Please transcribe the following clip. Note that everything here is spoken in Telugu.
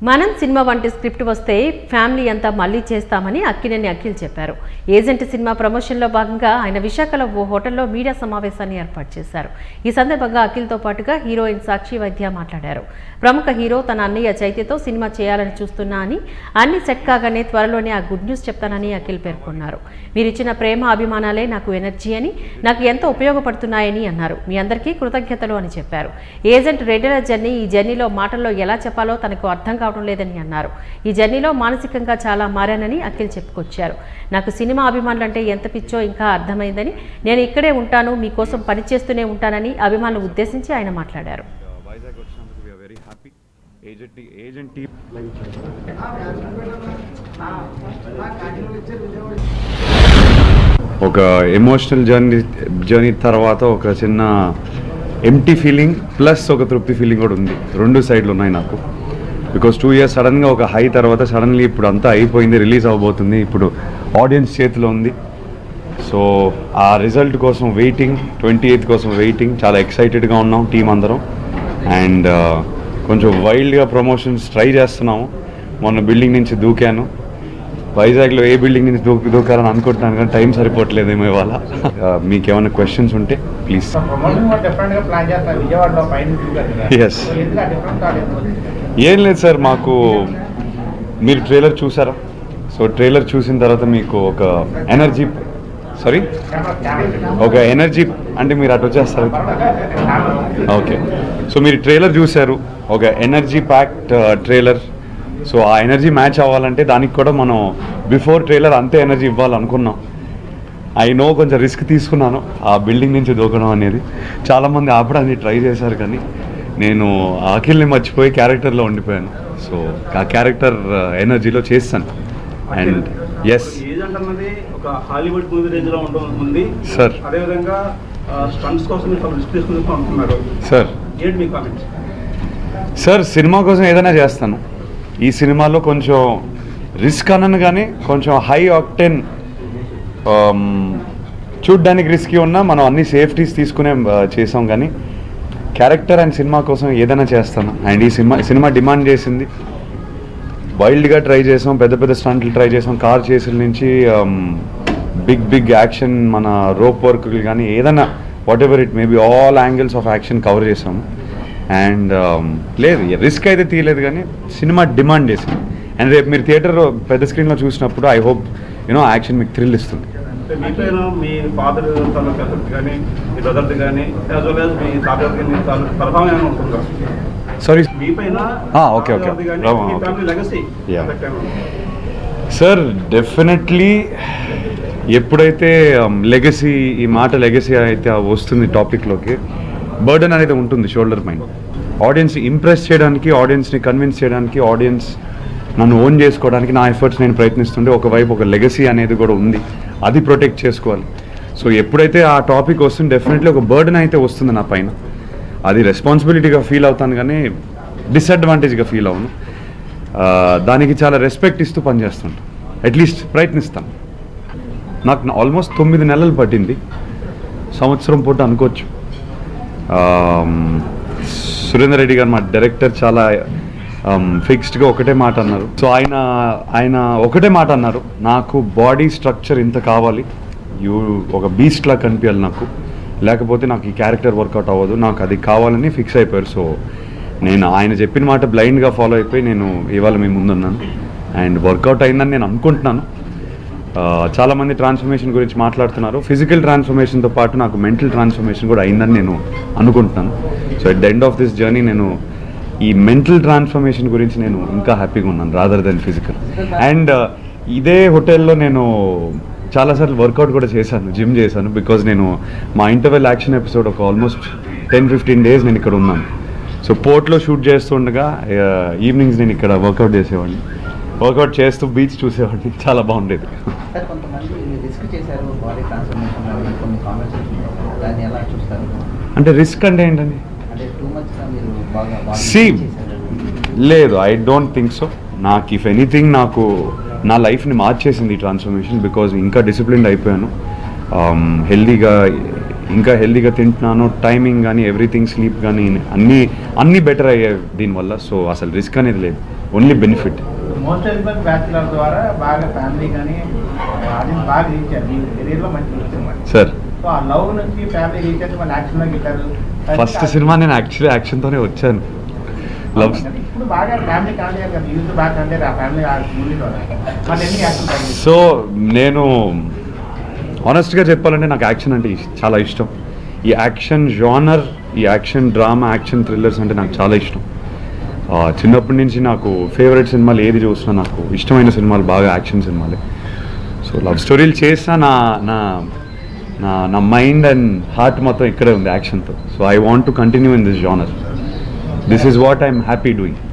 మనం సినిమా వంటి స్క్రిప్ట్ వస్తే ఫ్యామిలీ అంతా మళ్ళీ చేస్తామని అక్కినేని అఖిల్ చెప్పారు ఏజెంట్ సినిమా ప్రమోషన్లో భాగంగా ఆయన విశాఖలో ఓ హోటల్లో మీడియా సమావేశాన్ని ఏర్పాటు చేశారు ఈ సందర్భంగా అఖిల్తో పాటుగా హీరోయిన్ సాక్షి వైద్య మాట్లాడారు ప్రముఖ హీరో తన అన్నయ్య చైత్యతో సినిమా చేయాలని చూస్తున్నా అని అన్ని సెట్ కాగానే త్వరలోనే ఆ గుడ్ న్యూస్ చెప్తానని అఖిల్ పేర్కొన్నారు మీరిచ్చిన ప్రేమ అభిమానాలే నాకు ఎనర్జీ అని నాకు ఎంతో ఉపయోగపడుతున్నాయని అన్నారు మీ అందరికీ కృతజ్ఞతలు అని చెప్పారు ఏజెంట్ రెగ్యులర్ జర్నీ ఈ జర్నీలో మాటల్లో ఎలా చెప్పాలో తనకు అర్థం కావడం లేదని అన్నారు ఈ జర్నీలో మానసికంగా చాలా మారానని అఖిల్ చెప్పుకొచ్చారు నాకు సినిమా అభిమానులు అంటే ఎంత పిచ్చో ఇంకా అర్థమైందని నేను ఇక్కడే ఉంటాను మీకోసం పనిచేస్తూనే ఉంటానని అభిమానులు ఉద్దేశించి ఆయన మాట్లాడారు వైజాగ్ వచ్చినందుకు we are very happy agent agent team ఒక ఎమోషనల్ జర్నీ జర్నీ తర్వాత ఒక చిన్న ఎంటీ ఫీలింగ్ ప్లస్ ఒక తృప్తి ఫీలింగ్ కూడా ఉంది రెండు సైడ్లు ఉన్నాయి నాకు బికాస్ టూ ఇయర్స్ సడన్గా ఒక హై తర్వాత సడన్లీ ఇప్పుడు అంతా అయిపోయింది రిలీజ్ అవబోతుంది ఇప్పుడు ఆడియన్స్ చేతిలో ఉంది సో ఆ రిజల్ట్ కోసం వెయిటింగ్ ట్వంటీ ఎయిత్ కోసం వెయిటింగ్ చాలా ఎక్సైటెడ్గా ఉన్నాం టీం అందరం అండ్ కొంచెం వైల్డ్గా ప్రమోషన్స్ ట్రై చేస్తున్నాము మొన్న బిల్డింగ్ నుంచి దూకాను వైజాగ్లో ఏ బిల్డింగ్ నుంచి దూకి దూకాలని అనుకుంటున్నాను కానీ టైం సరిపోవట్లేదు ఏమో ఇవాళ Uh, మీకు ఏమైనా క్వశ్చన్స్ ఉంటే ప్లీజ్ ప్రమోషన్ కూడా డిఫరెంట్ గా ప్లాన్ చేస్తారు విజయవాడలో పైన తిరిగారు కదా. Yes. సో ఎందుకు ఆ డిఫరెంట్ థాట్ ఎందుకు? ఏం లేదు సార్ మాకు మీరు ట్రైలర్ చూసారా సో ట్రైలర్ చూసిన తర్వాత మీకు ఒక ఎనర్జీ సారీ కెమెరా- కెమెరా. ఒక ఎనర్జీ అంటే మీరు అటు వచ్చేస్తారు కెమెరా. ఓకే సో మీరు ట్రైలర్ చూశారు ఒక ఎనర్జీ ప్యాక్డ్ ట్రైలర్ సో ఆ ఎనర్జీ మ్యాచ్ అవ్వాలంటే దానికి కూడా మనం బిఫోర్ ట్రైలర్ అంతే ఎనర్జీ ఇవ్వాలనుకున్నాం ఐ నో కొంచెం రిస్క్ తీసుకున్నాను ఆ బిల్డింగ్ నుంచి దూకడం అనేది చాలామంది ఆపడానికి ట్రై చేశారు కానీ నేను ఆ అఖిల్ని మర్చిపోయి క్యారెక్టర్లో ఉండిపోయాను సో ఆ క్యారెక్టర్ ఎనర్జీలో చేస్తాను అండ్ ఎస్ ఏజెంట్ అన్నది ఒక హాలీవుడ్ మూవీ రేంజ్ లో ఉంటుంది ఉంది సార్ అదేవిధంగా స్టంట్స్ కోసం మీరు చాలా రిస్క్ తీసుకుని అంటున్నారు సార్ ఏంటి మీ కామెంట్స్ సార్ సినిమా కోసం ఏదైనా చేస్తాను ఈ సినిమాలో కొంచెం రిస్క్ అనను కానీ కొంచెం హై ఆక్టెన్ చూడ్డానికి రిస్కీ ఉన్నా మనం అన్ని సేఫ్టీస్ తీసుకునే ఆ, చేసాం కానీ క్యారెక్టర్ అండ్ సినిమా కోసం ఏదైనా చేస్తాను అండ్ ఈ సినిమా సినిమా డిమాండ్ చేసింది వైల్డ్గా ట్రై చేసాం పెద్ద పెద్ద స్టంట్లు ట్రై చేసాం కార్ చేసిన నుంచి బిగ్ బిగ్ యాక్షన్ మన రోప్ వర్క్లు కానీ ఏదైనా whatever it may be all angles of action cover చేసాము అండ్ లేదు రిస్క్ అయితే తీయలేదు కానీ సినిమా డిమాండ్ చేసింది అండ్ రేపు మీరు థియేటర్ పెద్ద స్క్రీన్లో చూసినప్పుడు ఐ హోప్ యూనో యాక్షన్ మీకు థ్రిల్ ఇస్తుంది అంటే మీ పైన మీ ఫాదర్ తాలూకు ఎఫెక్ట్ కానీ మీ బ్రదర్ది కానీ యాజ్ వెల్ యాజ్ మీ తాతగారి కానీ తాలూకు ప్రభావం ఏమైనా ఉంటుందా సారీ మీ పైన Ah, okay, okay. తాతగారిది కానీ ప్రభావం, మీ okay. Family legacy Yeah. Effect ఏమైనా ఉంటుందా? సార్ డెఫినెట్లీ ఎప్పుడైతే లెగసీ ఈ మాట లెగసీ అయితే వస్తుంది టాపిక్లోకి బర్డన్ అనేది ఉంటుంది షోల్డర్ పైన ఆడియన్స్ ఇంప్రెస్ చేయడానికి ఆడియన్స్ని కన్విన్స్ చేయడానికి ఆడియన్స్ నన్ను ఓన్ చేసుకోవడానికి నా ఎఫర్ట్స్ నేను ప్రయత్నిస్తుంటే ఒకవైపు ఒక లెగసీ అనేది కూడా ఉంది అది ప్రొటెక్ట్ చేసుకోవాలి సో ఎప్పుడైతే ఆ టాపిక్ వస్తుంది డెఫినెట్లీ ఒక బర్డన్ అయితే వస్తుంది నా పైన అది రెస్పాన్సిబిలిటీగా ఫీల్ అవుతాను కానీ డిసడ్వాంటేజ్గా ఫీల్ అవును ఆ, దానికి చాలా రెస్పెక్ట్ ఇస్తూ పనిచేస్తుంటాను అట్లీస్ట్ ప్రయత్నిస్తాను నాకు ఆల్మోస్ట్ తొమ్మిది నెలలు పట్టింది సంవత్సరం పూట అనుకోవచ్చు ఆమ్, సురేందర్ రెడ్డి గారు మా డైరెక్టర్ చాలా ఫిక్స్డ్గా ఒకటే మాట అన్నారు సో ఆయన ఆయన ఒకటే మాట అన్నారు నాకు బాడీ స్ట్రక్చర్ ఇంత కావాలి యూ ఒక బీస్ట్లా కనిపించాలి నాకు లేకపోతే నాకు ఈ క్యారెక్టర్ వర్కౌట్ అవ్వదు నాకు అది కావాలని ఫిక్స్ అయిపోయారు సో నేను ఆయన చెప్పిన మాట బ్లైండ్గా ఫాలో అయిపోయి నేను ఇవాళ మీ ముందున్నాను అండ్ వర్కౌట్ అయిందని నేను అనుకుంటున్నాను ఆ, చాలామంది ట్రాన్స్ఫర్మేషన్ గురించి మాట్లాడుతున్నారు ఫిజికల్ ట్రాన్స్ఫర్మేషన్తో పాటు నాకు మెంటల్ ట్రాన్స్ఫర్మేషన్ కూడా అయిందని నేను అనుకుంటున్నాను so at the end of this journey నేను ఈ మెంటల్ ట్రాన్స్ఫర్మేషన్ గురించి నేను ఇంకా హ్యాపీగా ఉన్నాను రాదర్ దెన్ ఫిజికల్ అండ్ ఇదే హోటల్లో నేను చాలాసార్లు వర్కౌట్ కూడా చేశాను జిమ్ చేశాను బికాజ్ నేను మా ఇంటర్వెల్ యాక్షన్ ఎపిసోడ్ ఒక ఆల్మోస్ట్ టెన్ ఫిఫ్టీన్ డేస్ నేను ఇక్కడ ఉన్నాను సో పోర్ట్లో షూట్ చేస్తుండగా ఈవినింగ్స్ నేను ఇక్కడ వర్కౌట్ చేసేవాడిని వర్కౌట్ చేస్తూ బీచ్ చూసేవాడిని చాలా బాగుండేది సార్ కొంతమంది రిస్క్ చేశారు బాడీ ట్రాన్స్ఫర్మేషన్ అని కొన్ని కామెంట్స్ వచ్చినాయి దాన్ని ఎలా చూస్తారు అంటే రిస్క్ అంటే ఏంటండి అంటే టూ మచ్గా మీరు బాగా body See, చేశారు లేదు ఐ డోంట్ థింక్ సో నాకు ఇఫ్ ఎనీథింగ్ నాకు నా లైఫ్ని మార్చేసింది ఈ ట్రాన్స్ఫర్మేషన్ బికాజ్ ఇంకా డిసిప్లిన్ అయిపోయాను హెల్దీగా ఇంకా హెల్దీగా తింటున్నాను టైమింగ్ కానీ ఎవ్రీథింగ్ స్లీప్ కానీ అన్నీ అన్నీ బెటర్ అయ్యాయి దీనివల్ల సో అసలు రిస్క్ అనేది లేదు only benefit most eligible bachelor ద్వారా బాగా ఫ్యామిలీ కానీ అది బాగా రీచ్ అయ్యారు మీ కెరీర్లో మంచి వచ్చింది సార్ సో ఆ లవ్ నుంచి ఫ్యామిలీ రీచ్ అయితే మళ్ళీ యాక్షన్లోకి వెళ్ళారు ఫస్ట్ సినిమా నేను యాక్చువల్లీ యాక్షన్తోనే వచ్చాను లవ్ ఇప్పుడు బాగా ఫ్యామిలీ కాంటారు కదా యూత్ బాగా కాంటారు ఆ ఫ్యామిలీ ఆ మూవీ ద్వారా మళ్ళీ ఎన్ని యాక్షన్ తగ్గింది సో నేను ఆనెస్ట్గా చెప్పాలంటే నాకు యాక్షన్ అంటే ఇష్- చాలా ఇష్టం ఈ యాక్షన్ జానర్ ఈ యాక్షన్ డ్రామా యాక్షన్ థ్రిల్లర్స్ అంటే నాకు చాలా ఇష్టం ఆ, చిన్నప్పటి నుంచి నాకు ఫేవరెట్ సినిమాలు ఏది చూసినా నాకు ఇష్టమైన సినిమాలు బాగా యాక్షన్ సినిమాలే సో లవ్ స్టోరీలు చేసినా నా నా నా నా మైండ్ అండ్ హార్ట్ మొత్తం ఇక్కడే ఉంది యాక్షన్తో so I want to continue in this genre this is what I'm happy doing